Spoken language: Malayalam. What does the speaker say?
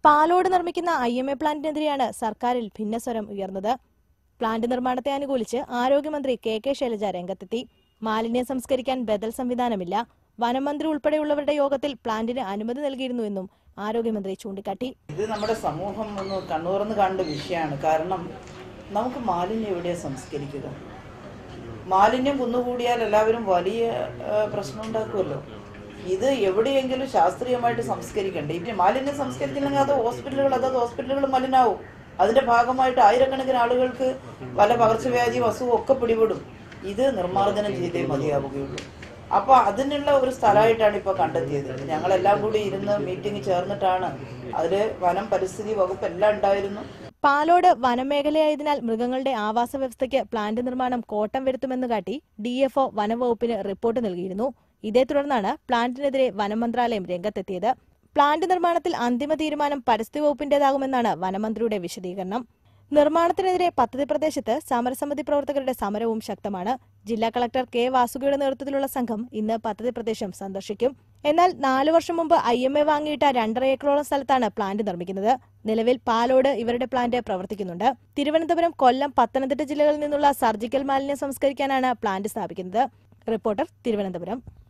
പാലോട് നിർമ്മിക്കുന്ന ഐ എം എ പ്ലാന്റിനെതിരെയാണ് സർക്കാരിൽ ഭിന്നസ്വരം ഉയർന്നത് പ്ലാന്റ് നിർമ്മാണത്തെ അനുകൂലിച്ച് ആരോഗ്യമന്ത്രി കെ കെ ശൈലജ രംഗത്തെത്തി മാലിന്യം സംസ്കരിക്കാൻ ബദൽ സംവിധാനമില്ല വനമന്ത്രി ഉൾപ്പെടെയുള്ളവരുടെ യോഗത്തിൽ പ്ലാന്റിന് അനുമതി നൽകിയിരുന്നുവെന്നും ആരോഗ്യമന്ത്രി ചൂണ്ടിക്കാട്ടി ഇത് നമ്മുടെ സമൂഹം ഒന്ന് കണ്ണൂർന്ന് കണ്ട വിഷയമാണ് കാരണം നമുക്ക് മാലിന്യം എവിടെയാ സംസ്കരിക്കുക മാലിന്യം കുന്നുകൂടിയാൽ എല്ലാവരും വലിയ ആ, പ്രശ്നം ഉണ്ടാക്കുമല്ലോ ഇത് എവിടെയെങ്കിലും ശാസ്ത്രീയമായിട്ട് സംസ്കരിക്കണ്ടേ ഇപ്പം മാലിന്യം സംസ്കരിച്ചില്ലെങ്കിൽ അത് ഹോസ്പിറ്റലുകൾ അതത് ഹോസ്പിറ്റലുകൾ മലിനാവും അതിന്റെ ഭാഗമായിട്ട് ആയിരക്കണക്കിന് ആളുകൾക്ക് പല പകർച്ചവ്യാധിയും അസുഖവും ഒക്കെ പിടിപെടും ഇത് നിർമ്മാർജ്ജനം ചെയ്തേ മതിയാവുകയുള്ളൂ അപ്പൊ അതിനുള്ള ഒരു സ്ഥലമായിട്ടാണ് ഇപ്പൊ കണ്ടെത്തിയത് ഞങ്ങളെല്ലാം കൂടി ഇരുന്ന് മീറ്റിംഗ് ചേർന്നിട്ടാണ് അതില് വനം പരിസ്ഥിതി വകുപ്പ് എല്ലാം ഉണ്ടായിരുന്നു പാലോട് വനമേഖലയായതിനാൽ മൃഗങ്ങളുടെ ആവാസ വ്യവസ്ഥയ്ക്ക് പ്ലാന്റ് നിർമ്മാണം കോട്ടം വരുത്തുമെന്ന് കാട്ടി ഡിഎഫ്ഒ വനംവകുപ്പിന് റിപ്പോർട്ട് നൽകിയിരുന്നു ഇതേ തുടർന്നാണ് പ്ലാന്റിനെതിരെ വനം മന്ത്രാലയം രംഗത്തെത്തിയത് പ്ലാന്റ് നിർമ്മാണത്തിൽ അന്തിമ തീരുമാനം പരിസ്ഥിതി വകുപ്പിന്റേതാകുമെന്നാണ് വനമന്ത്രിയുടെ വിശദീകരണം നിർമ്മാണത്തിനെതിരെ പദ്ധതി പ്രദേശത്ത് സമരസമിതി പ്രവർത്തകരുടെ സമരവും ശക്തമാണ് ജില്ലാ കളക്ടർ കെ വാസുകിയുടെ നേതൃത്വത്തിലുള്ള സംഘം ഇന്ന് പദ്ധതി പ്രദേശം സന്ദർശിക്കും എന്നാൽ നാലു വർഷം മുമ്പ് ഐ എം എ വാങ്ങിയിട്ട രണ്ടര ഏക്കറോളം സ്ഥലത്താണ് പ്ലാന്റ് നിർമ്മിക്കുന്നത് നിലവിൽ പാലോട് ഇവരുടെ പ്ലാന്റ് പ്രവർത്തിക്കുന്നുണ്ട് തിരുവനന്തപുരം കൊല്ലം പത്തനംതിട്ട ജില്ലകളിൽ നിന്നുള്ള സർജിക്കൽ മാലിന്യം സംസ്കരിക്കാനാണ് പ്ലാന്റ് സ്ഥാപിക്കുന്നത് റിപ്പോർട്ടർ തിരുവനന്തപുരം